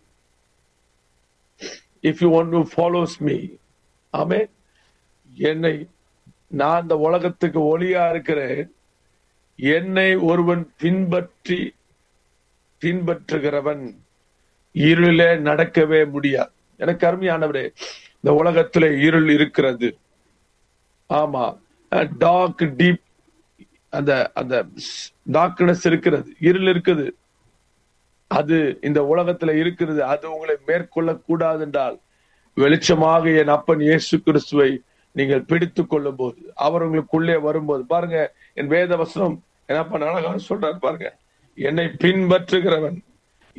if you want to follows me ஆமென் என்னை நான் இந்த உலகத்துக்கு ஒளியா இருக்கிறேன் என்னை ஒருவன் பின்பற்றி பின்பற்றுகிறவன் இருளிலே நடக்கவே முடியாது எனக்கு அருமையானவரே இந்த உலகத்திலே இருள் இருக்கிறது ஆமா டார்க் டீப் அந்த அந்த டார்க்னஸ் இருக்கிறது இருள் இருக்குது அது இந்த உலகத்துல இருக்கிறது அது உங்களை மேற்கொள்ள கூடாது என்றால் வெளிச்சமாக என் அப்பன் இயேசு கிறிஸ்துவை நீங்கள் பிடித்துக் கொள்ளும் போது அவர் உங்களுக்குள்ளே வரும்போது பாருங்க என் வேத வசனம் என்னப்பா அழகா சொல்றாரு பாருங்க என்னை பின்பற்றுகிறவன்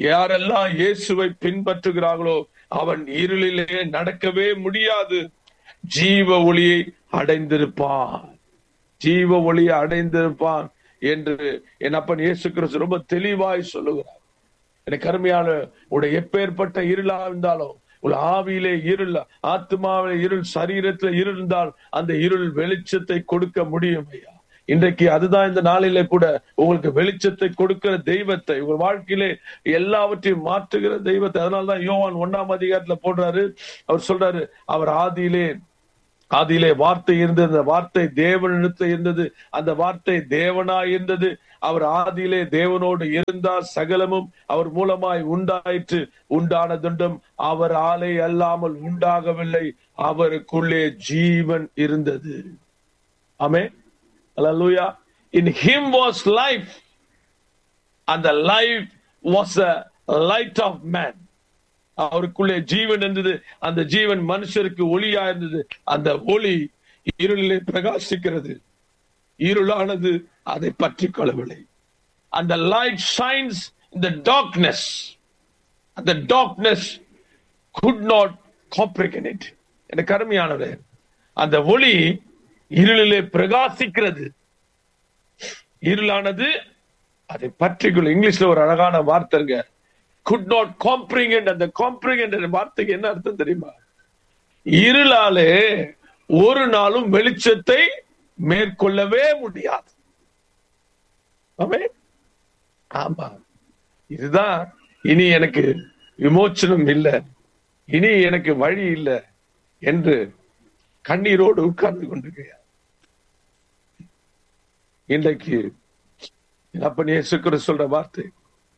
யாரெல்லாம் இயேசுவை பின்பற்றுகிறார்களோ அவன் இருளிலே நடக்கவே முடியாது ஜீவ ஒளியை அடைந்திருப்பான் ஜீவ ஒளியை அடைந்திருப்பான் என்று என் அப்பன் இயேசு கிறிஸ்து ரொம்ப தெளிவாய் சொல்லுகிறார் எனக்கு அருமையான உடைய எப்பேற்பட்ட இருளா இருந்தாலும் உள்ள ஆவியிலே இருள் ஆத்மாவிலே இருள் சரீரத்துல இருள் இருந்தால் அந்த இருள் வெளிச்சத்தை கொடுக்க முடியும் ஐயா இன்றைக்கு அதுதான் இந்த நாளிலே கூட உங்களுக்கு வெளிச்சத்தை கொடுக்கிற தெய்வத்தை உங்க வாழ்க்கையிலே எல்லாவற்றையும் மாற்றுகிற தெய்வத்தை அதனாலதான் யோவான் ஒன்னாம் அதிகாரத்துல போடுறாரு அவர் சொல்றாரு அவர் ஆதியிலே ஆதியிலே வார்த்தை இருந்தது அந்த வார்த்தை தேவனிடத்தில் இருந்தது அந்த வார்த்தை தேவனாய் இருந்தது அவர் ஆதியிலே தேவனோடு இருந்தார் சகலமும் அவர் மூலமாய் உண்டாயிற்று உண்டானதுண்டும் அவர் ஆலை அல்லாமல் உண்டாகவில்லை அவருக்குள்ளே ஜீவன் இருந்தது ஆமே Hallelujah. In him was life, and the life was the light of man. அவருக்குள்ளே ஜீவன் இருந்தது அந்த ஜீவன் மனுஷருக்கு ஒளியா இருந்தது அந்த ஒளி இருளிலே பிரகாசிக்கிறது இருளானது அதை பற்றி கொள்ளவில்லை அந்த லைட் ஷைன்ஸ் இந்த டார்க்னஸ் அந்த darkness could not comprehend it எனக்கு அருமையானது அந்த ஒளி இருளிலே பிரகாசிக்கிறது இருளானது அதை பற்றிக்கொள்ள இங்கிலீஷ்ல ஒரு அழகான வார்த்தைங்க குட் நாட் காம்ப்ரிகெண்ட் அந்த காம்ப்ரிகெண்ட் வார்த்தைக்கு என்ன அர்த்தம் தெரியுமா இருளாலே ஒரு நாளும் வெளிச்சத்தை மேற்கொள்ளவே முடியாது ஆமா இதுதான் இனி எனக்கு விமோச்சனம் இல்லை இனி எனக்கு வழி இல்லை என்று கண்ணீரோடு உட்கார்ந்து கொண்டிருக்கிறார் இன்றைக்கு அப்ப இயேசுக்கிற சொல்ற வார்த்தை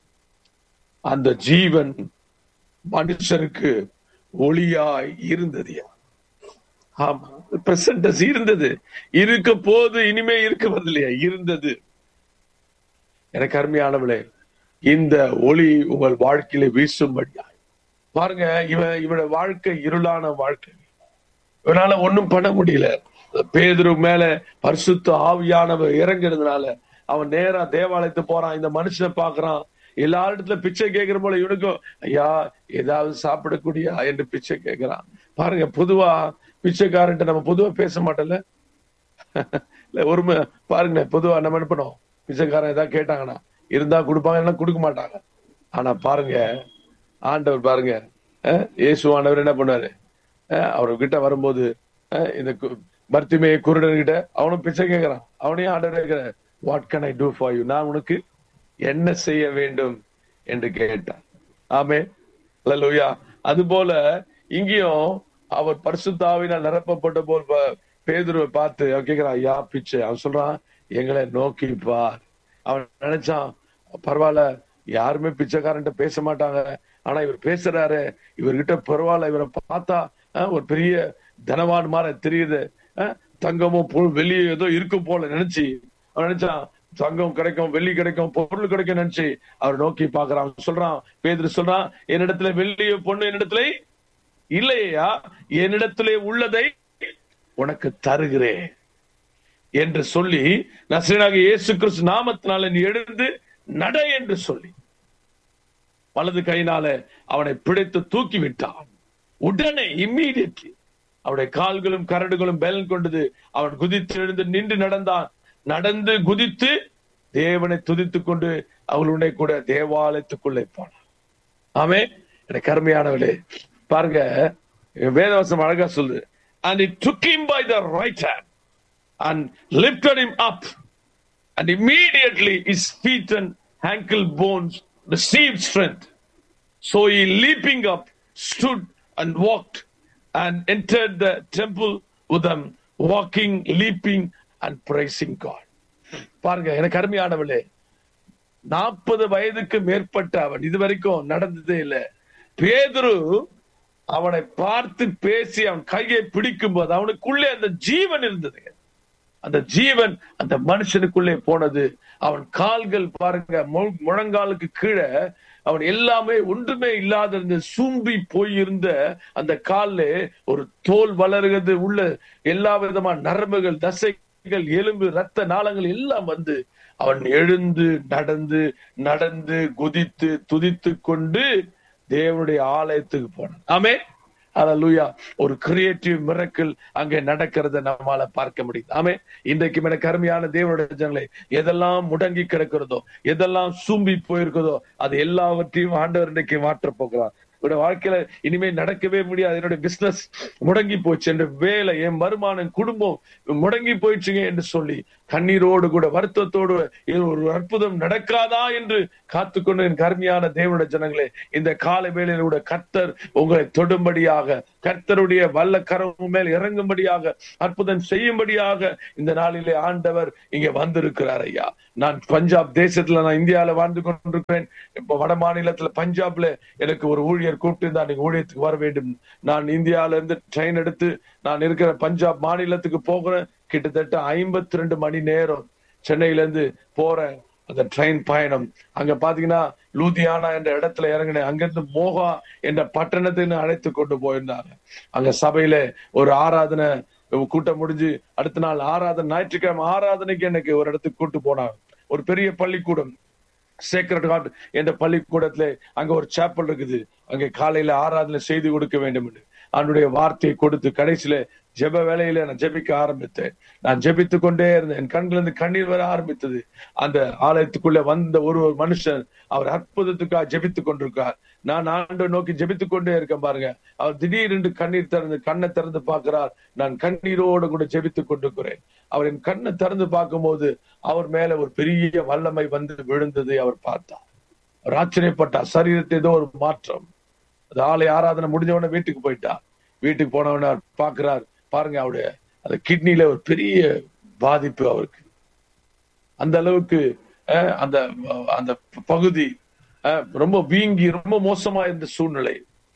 அந்த ஜீவன் மனுஷருக்கு ஒளியாய் இருந்தது ஆமா பிரசன்டஸ் இருந்தது இருக்க போது இனிமே இருக்க வரலையா இருந்தது எனக்கு அருமையானவளே இந்த ஒளி உங்கள் வாழ்க்கையில வீசும்படியாய் பாருங்க இவன் இவனோட வாழ்க்கை இருளான வாழ்க்கை இவனால ஒண்ணும் பண்ண முடியல பேதுரு மேல பரிசுத்த ஆவியானவர் இறங்குறதுனால அவன் நேரா தேவாலயத்து போறான் இந்த மனுஷனை பாக்குறான் எல்லா இடத்துல பிச்சை கேட்கிற போல இவனுக்கும் ஐயா ஏதாவது சாப்பிடக்கூடியா என்று பிச்சை கேட்கிறான் பாருங்க பொதுவா பிச்சைக்காரன்ட்டு நம்ம பொதுவா பேச மாட்டோம்ல இல்ல ஒருமை பாருங்க பொதுவா நம்ம என்ன பண்ணுவோம் பிச்சைக்காரன் ஏதாவது கேட்டாங்கன்னா இருந்தா கொடுப்பாங்க இல்லைன்னா கொடுக்க மாட்டாங்க ஆனா பாருங்க ஆண்டவர் பாருங்க இயேசுவானவர் என்ன பண்ணாரு அவர்கிட்ட வரும்போது இந்த பர்த்திமே குருடர்கிட்ட அவனும் பிச்சை கேட்கிறான் அவனையும் ஆண்டவர் கேட்கிற what can I do for you நான் உனக்கு என்ன செய்ய வேண்டும் என்று கேட்டான் ஆமே லூயா அது போல இங்கேயும் அவர் பரிசுத்தாவினால் நிரப்பப்பட்ட போல் பேதுருவை பார்த்து அவன் கேட்கிறான் ஐயா பிச்சை அவன் சொல்றான் எங்களை நோக்கி பார் அவன் நினைச்சான் பரவாயில்ல யாருமே பிச்சைக்காரன்ட்ட பேச மாட்டாங்க ஆனா இவர் பேசுறாரு இவர்கிட்ட பரவாயில்ல இவரை பார்த்தா ஒரு பெரிய தனவான் மாதிரி தெரியுது தங்கமும் வெள்ளியோ ஏதோ இருக்கும் போல நினைச்சு அவன் நினைச்சான் தங்கம் கிடைக்கும் வெள்ளி கிடைக்கும் பொருள் கிடைக்கும் நினைச்சு அவர் நோக்கி பாக்குறான் சொல்றான் பேதர் சொல்றான் என்னிடத்துல வெள்ளிய பொண்ணு என்னிடத்துல இல்லையா என்னிடத்திலே உள்ளதை உனக்கு தருகிறேன் என்று சொல்லி நசீனாக இயேசு கிறிஸ்து நாமத்தினால நீ எழுந்து நட என்று சொல்லி வலது கையினால அவனை பிடித்து தூக்கி விட்டான் உடனே இம்மீடியட்லி அவருடைய கால்களும் கரடுகளும் பலன் கொண்டது அவன் குதித்து எழுந்து நின்று நடந்தான் நடந்து குதித்து தேவனை துதித்து கொண்டு அவளுடைய கூட தேவாலயத்துக்குள்ளே போனான் ஆமே எனக்கு அருமையானவளே பாருங்க வேதவசம் அழகா சொல்லுது and he took him by the right hand and lifted him up and immediately his feet and ankle bones received strength so he leaping up stood and walked and entered the temple with them walking leaping and praising God பாருங்க எனக்கு அருமையானவளே நாற்பது வயதுக்கு மேற்பட்ட அவன் இதுவரைக்கும் நடந்ததே இல்லை பேதுரு அவனை பார்த்து பேசி அவன் கையை பிடிக்கும் போது அவனுக்குள்ளே அந்த ஜீவன் இருந்தது அந்த ஜீவன் அந்த மனுஷனுக்குள்ளே போனது அவன் கால்கள் பாருங்க முழங்காலுக்கு கீழே அவன் எல்லாமே ஒன்றுமே இல்லாத இருந்த சூம்பி போயிருந்த அந்த கால்ல ஒரு தோல் வளர்கிறது உள்ள எல்லா விதமான நரம்புகள் தசைகள் எலும்பு ரத்த நாளங்கள் எல்லாம் வந்து அவன் எழுந்து நடந்து நடந்து குதித்து துதித்து கொண்டு தேவனுடைய ஆலயத்துக்கு போனான் ஆமே அல்லேலூயா ஒரு கிரியேட்டிவ் மிரக்கிள் அங்கே நடக்கிறத நம்மால பார்க்க முடியுது ஆமே இன்றைக்கு எனக்கு அருமையான தேவனுடைய ஜனங்களே எதெல்லாம் முடங்கி கிடக்கிறதோ எதெல்லாம் சூம்பி போயிருக்கிறதோ அது எல்லாவற்றையும் ஆண்டவர் இன்றைக்கு மாற்றப் போகிறார் என்னோட வாழ்க்கையில இனிமே நடக்கவே முடியாது என்னோட பிசினஸ் முடங்கி போச்சு என்ற வேலை என் வருமானம் குடும்பம் முடங்கி போயிடுச்சுங்க என்று சொல்லி கண்ணீரோடு கூட வருத்தத்தோடு இது ஒரு அற்புதம் நடக்காதா என்று காத்துக்கொண்டு என் கருமையான தேவனுடைய ஜனங்களே இந்த கால வேளையில கூட கர்த்தர் உங்களை தொடும்படியாக கர்த்தருடைய வல்ல கரவு மேல் இறங்கும்படியாக அற்புதம் செய்யும்படியாக இந்த நாளிலே ஆண்டவர் இங்க வந்திருக்கிறார் ஐயா நான் பஞ்சாப் தேசத்துல நான் இந்தியாவில வாழ்ந்து கொண்டிருக்கிறேன் இப்ப வட மாநிலத்துல பஞ்சாப்ல எனக்கு ஒரு ஊழியர் கூப்பிட்டு இருந்தா நீங்க ஊழியத்துக்கு வர வேண்டும் நான் இந்தியால இருந்து ட்ரெயின் எடுத்து நான் இருக்கிற பஞ்சாப் மாநிலத்துக்கு போகிறேன் கிட்டத்தட்ட ஐம்பத்தி ரெண்டு மணி நேரம் சென்னையில இருந்து போறேன் அந்த ட்ரெயின் பயணம் அங்க பாத்தீங்கன்னா லூதியானா என்ற இடத்துல இறங்கினேன் அங்கிருந்து மோகா என்ற பட்டணத்துக்கு அழைத்து கொண்டு போயிருந்தாங்க அங்க சபையில ஒரு ஆராதனை கூட்டம் முடிஞ்சு அடுத்த நாள் ஆராதனை ஞாயிற்றுக்கிழமை ஆராதனைக்கு எனக்கு ஒரு இடத்துக்கு கூட்டு போனாங்க ஒரு பெரிய பள்ளிக்கூடம் சேக்ரட் ஹார்ட் என்ற பள்ளிக்கூடத்துல அங்க ஒரு சேப்பல் இருக்குது அங்க காலையில ஆராதனை செய்து கொடுக்க வேண்டும் என்று அவனுடைய வார்த்தையை கொடுத்து கடைசியில ஜெப வேலையில நான் ஜெபிக்க ஆரம்பித்தேன் நான் ஜெபித்து கொண்டே இருந்தேன் என் கண்கள் இருந்து கண்ணீர் வர ஆரம்பித்தது அந்த ஆலயத்துக்குள்ள வந்த ஒரு ஒரு மனுஷன் அவர் அற்புதத்துக்காக ஜெபித்துக் கொண்டிருக்கார் நான் ஆண்டை நோக்கி ஜெபித்துக் கொண்டே இருக்கேன் பாருங்க அவர் திடீரென்று கண்ணீர் திறந்து கண்ணை திறந்து பார்க்கிறார் நான் கண்ணீரோடு கூட ஜெபித்துக் கொண்டிருக்கிறேன் அவர் என் கண்ணை திறந்து பார்க்கும்போது அவர் மேல ஒரு பெரிய வல்லமை வந்து விழுந்ததை அவர் பார்த்தார் அவர் ஆச்சரியப்பட்டார் சரீரத்தை ஏதோ ஒரு மாற்றம் அது ஆலை ஆராதனை முடிஞ்ச உடனே வீட்டுக்கு போயிட்டார் வீட்டுக்கு போனவன பாக்குறார் பாருங்க அவருடைய அந்த கிட்னில ஒரு பெரிய பாதிப்பு அவருக்கு அந்த அளவுக்கு அஹ், அந்த அந்த பகுதி அஹ், ரொம்ப வீங்கி ரொம்ப மோசமா இருந்த சூழ்நிலை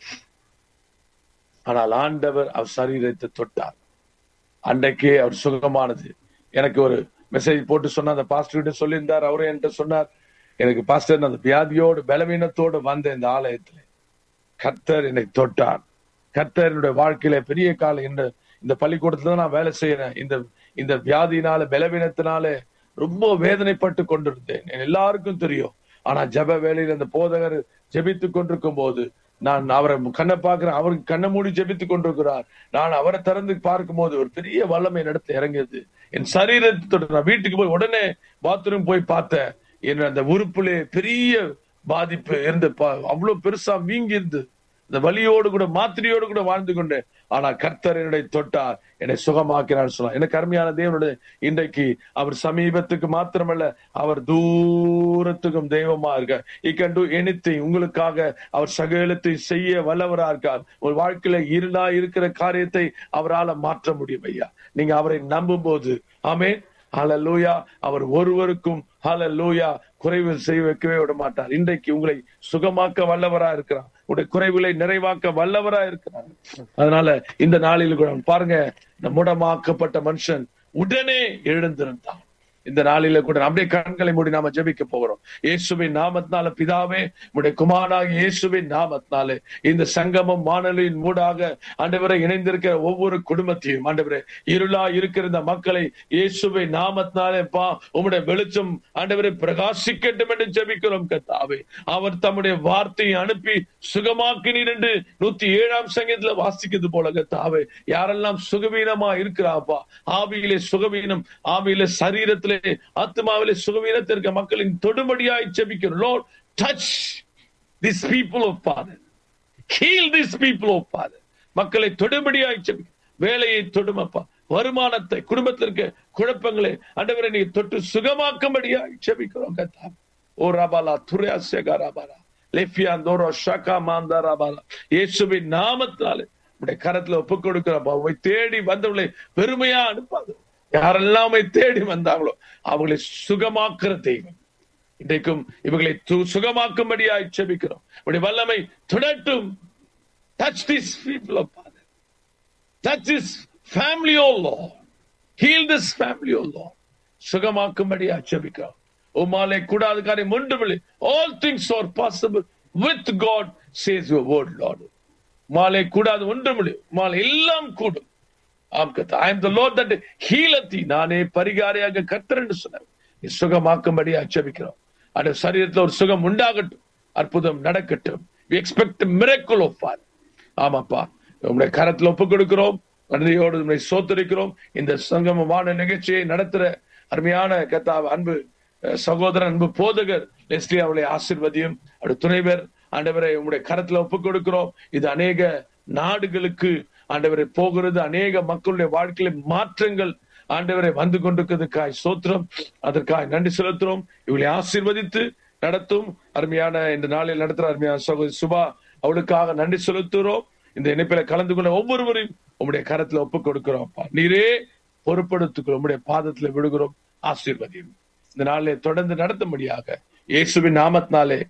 ஆனால் ஆண்டவர் அவர் சரீரத்தை தொட்டார் அன்றைக்கே அவர் சுகமானது எனக்கு ஒரு மெசேஜ் போட்டு சொன்ன அந்த பாஸ்டர் சொல்லியிருந்தார் அவரே என்கிட்ட சொன்னார் எனக்கு பாஸ்டர் அந்த வியாதியோடு பலவீனத்தோடு வந்த இந்த ஆலயத்துல கர்த்தர் என்னை தொட்டார் கர்த்தர் என்னுடைய வாழ்க்கையில பெரிய காலம் இந்த இந்த பள்ளிக்கூடத்துல தான் நான் வேலை செய்யறேன் இந்த இந்த வியாதியினால பலவீனத்தினால ரொம்ப வேதனைப்பட்டு கொண்டிருந்தேன் எல்லாருக்கும் தெரியும் ஆனா ஜெப வேலையில அந்த போதகர் ஜெபித்து கொண்டிருக்கும் போது நான் அவரை கண்ணை பார்க்கிறேன் அவருக்கு கண்ணை மூடி ஜெபித்துக் கொண்டிருக்கிறார் நான் அவரை திறந்து பார்க்கும்போது ஒரு பெரிய வல்லமை நடத்த இறங்கியது என் சரீரத்தோட நான் வீட்டுக்கு போய் உடனே பாத்ரூம் போய் பார்த்தேன் என் அந்த உறுப்புல பெரிய பாதிப்பு இருந்து பா- அவ்வளவு பெருசா வீங்கி இருந்து இந்த வலியோடு கூட மாத்திரையோடு கூட வாழ்ந்து கொண்டேன் ஆனா கர்த்தர் என்னுடைய தொட்டார் என்னை சுகமாக்கினார் சொல்லலாம் எனக்கு அருமையான தேவனுடைய இன்றைக்கு அவர் சமீபத்துக்கு மாத்திரமல்ல அவர் தூரத்துக்கும் தெய்வமா இருக்கார் he can do anything உங்களுக்காக அவர் சகலத்தை செய்ய வல்லவரா இருக்கார் ஒரு வாழ்க்கையில இருளா இருக்கிற காரியத்தை அவரால மாற்ற முடியும் ஐயா நீங்க அவரை நம்பும் போது ஆமென் ஹalleluya அவர் ஒருவருக்கும் ஹalleluya குறைவு செய்ய வைக்கவே விட மாட்டார் இன்றைக்கு உங்களை சுகமாக்க வல்லவரா இருக்கிறார் உடைய குறைவுகளை நிறைவாக்க வல்லவரா இருக்கிறார் அதனால இந்த நாளில் கூட பாருங்க இந்த முடமாக்கப்பட்ட மனுஷன் உடனே எழுந்திருந்தான் இந்த நாளில கூட அப்படியே கண்களை மூடி நாம ஜெபிக்க போகிறோம் இயேசுவின் நாமத்தினால பிதாவே உடைய குமாராக இயேசுவின் நாமத்தினாலே இந்த சங்கமம் வானொலியின் மூடாக ஆண்டவரை இணைந்திருக்கிற ஒவ்வொரு குடும்பத்தையும் ஆண்டவரே இருளா இருக்கிற இந்த மக்களை இயேசுவின் நாமத்தினாலே பா உம்முடைய வெளிச்சம் ஆண்டவரை பிரகாசிக்கட்டும் என்று ஜெபிக்கிறோம் கத்தாவே அவர் தம்முடைய வார்த்தையை அனுப்பி சுகமாக்கினீர் என்று நூத்தி ஏழாம் சங்கத்துல வாசிக்கிறது போல கத்தாவே யாரெல்லாம் சுகவீனமா இருக்கிறாப்பா ஆவியிலே சுகவீனம் ஆவியிலே சரீரத்திலே ஆத்மாவிலே சுகவீனத்திற்கு மக்களின் தொடுபடியாய் ஜெபிக்கிறோம் Lord touch these people of Father heal these people of Father மக்களை தொடுபடியாய் ஜெபிக்கிறோம் வேலையை தொடுமப்பா வருமானத்தை குடும்பத்திற்கு குழப்பங்களை ஆண்டவரை நீ தொட்டு சுகமாக்கும்படியாய் ஜெபிக்கிறோம் கத்தா ஓ ரபாலா துரியாசேகா ரபாலா லெஃபியாந்தோரோ ஷகா மாந்தா ரபாலா இயேசுவின் நாமத்தினாலே உடைய கரத்துல ஒப்பு கொடுக்கிறப்பா உங்களை தேடி வந்தவர்களை பெருமையா அனுப்பாது யாரெல்லாம் உம்மை தேடி வந்தாங்களோ அவங்களை சுகமாக்குற தெய்வம் இன்றைக்கும் இவர்களை து- சுகமாக்கும்படியாய் செபிக்கிறோம் உடைய வல்லமை தொடட்டும் touch these people of Father. Touch this family, oh Lord. Heal this family, oh Lord. சுகமாக்கும்படியா ஜெபிக்கிறோம் உமாலே கூடாத காரியம் ஒன்றுமில்லை all things are possible with God says your word Lord மாலை கூடாது ஒன்றுமில்லை மாலை எல்லாம் கூடும் ஆம் கத்தா I am the Lord that healeth thee நானே பரிகாரியாக கர்த்தர் என்று சொன்னார் நீ சுகமாக்கும்படி அச்சபிக்கிறோம் அந்த சரீரத்துல ஒரு சுகம் உண்டாகட்டும் அற்புதம் நடக்கட்டும் we expect a miracle of Father ஆமாப்பா உங்களுடைய கரத்துல ஒப்புக் கொடுக்கிறோம் நன்றியோடு உண்மை சோத்தரிக்கிறோம் இந்த சங்கமமான நிகழ்ச்சியை நடத்துற அருமையான கத்தாவ அன்பு அஹ், சகோதரன் அன்பு போதகர் லெஸ்லி அவளை ஆசிர்வதியும் அவருடைய துணைவர் ஆண்டவரை உங்களுடைய கரத்துல ஒப்புக் கொடுக்கிறோம் இது அநேக நாடுகளுக்கு ஆண்டவரை போகிறது அநேக மக்களுடைய வாழ்க்கையில மாற்றங்கள் ஆண்டவரை வந்து கொண்டிருக்கிறதுக்காய் சோத்திரம் அதற்காக நன்றி செலுத்துறோம் இவளை ஆசீர்வதித்து நடத்தும் அருமையான இந்த நாளில் நடத்துற அருமையான சகோதரி சுபா அவளுக்காக நன்றி செலுத்துகிறோம் இந்த இணைப்பில கலந்து கொண்ட ஒவ்வொருவரையும் உங்களுடைய கரத்துல ஒப்புக் கொடுக்கிறோம் அப்பா. நீரே பொறுப்படுத்துக்கிறோம் உங்களுடைய பாதத்துல விடுகிறோம் ஆசீர்வதியும் இந்த நாளிலே தொடர்ந்து நடத்தும்படியாக இயேசுவின் நாமத்தினாலே